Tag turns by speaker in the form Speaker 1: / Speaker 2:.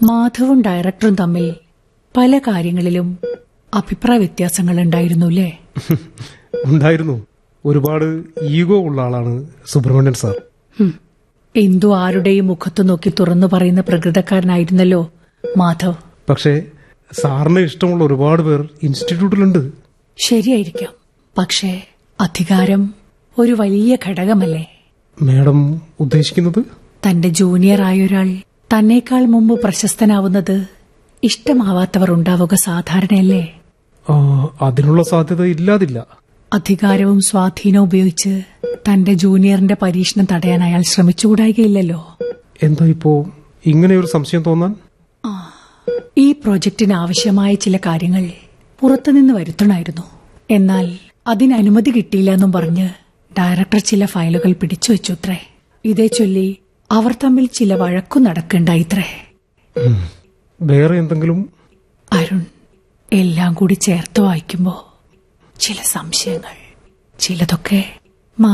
Speaker 1: മാധവും ഡയറക്ടറും തമ്മിൽ പല കാര്യങ്ങളിലും അഭിപ്രായ വ്യത്യാസങ്ങൾ ഉണ്ടായിരുന്നു അല്ലേ
Speaker 2: ഉണ്ടായിരുന്നു ഒരുപാട് ഈഗോ ഉള്ള ആളാണ് സുബ്രഹ്മണ്യൻ സാർ
Speaker 1: ഹും. എന്തു ആരുടെയും മുഖത്തു നോക്കി തുറന്നു പറയുന്ന പ്രകൃതക്കാരനായിരുന്നല്ലോ മാധവ്
Speaker 2: പക്ഷേ സാറിന് ഇഷ്ടമുള്ള ഒരുപാട് പേർ ഇൻസ്റ്റിറ്റ്യൂട്ടിലുണ്ട്
Speaker 1: ശരിയായിരിക്കാം പക്ഷേ അധികാരം ഒരു വലിയ ഘടകമല്ലേ
Speaker 2: മാഡം ഉദ്ദേശിക്കുന്നത്
Speaker 1: തന്റെ ജൂനിയർ ആയൊരാൾ തന്നേക്കാൾ മുമ്പ് പ്രശസ്തനാവുന്നത് ഇഷ്ടമാവാത്തവർ ഉണ്ടാവുക സാധാരണയല്ലേ
Speaker 2: ആ, അതിനുള്ള സാധ്യത ഇല്ലാതില്ല
Speaker 1: അധികാരവും സ്വാധീനവും ഉപയോഗിച്ച് തന്റെ ജൂനിയറിന്റെ പരീക്ഷണം തടയാൻ അയാൾ ശ്രമിച്ചുകൂടായികയില്ലല്ലോ
Speaker 2: എന്താ ഇപ്പോ ഇങ്ങനെ ഒരു സംശയം തോന്നാൻ
Speaker 1: ഈ പ്രോജക്റ്റിന് ആവശ്യമായ ചില കാര്യങ്ങൾ പുറത്തുനിന്ന് വരുത്തണമായിരുന്നു എന്നാൽ അതിന് അനുമതി കിട്ടിയില്ല എന്നും പറഞ്ഞ് ഡയറക്ടർ ചില ഫയലുകൾ പിടിച്ചു വെച്ചുത്രേ ഇതേ ചൊല്ലി അവർ തമ്മിൽ ചില വഴക്കു നടക്കണ്ടായിത്രേ
Speaker 2: വേറെ എന്തെങ്കിലും
Speaker 1: അരുൺ എല്ലാം കൂടി ചേർത്ത് വായിക്കുമ്പോ ചില സംശയങ്ങൾ ചിലതൊക്കെ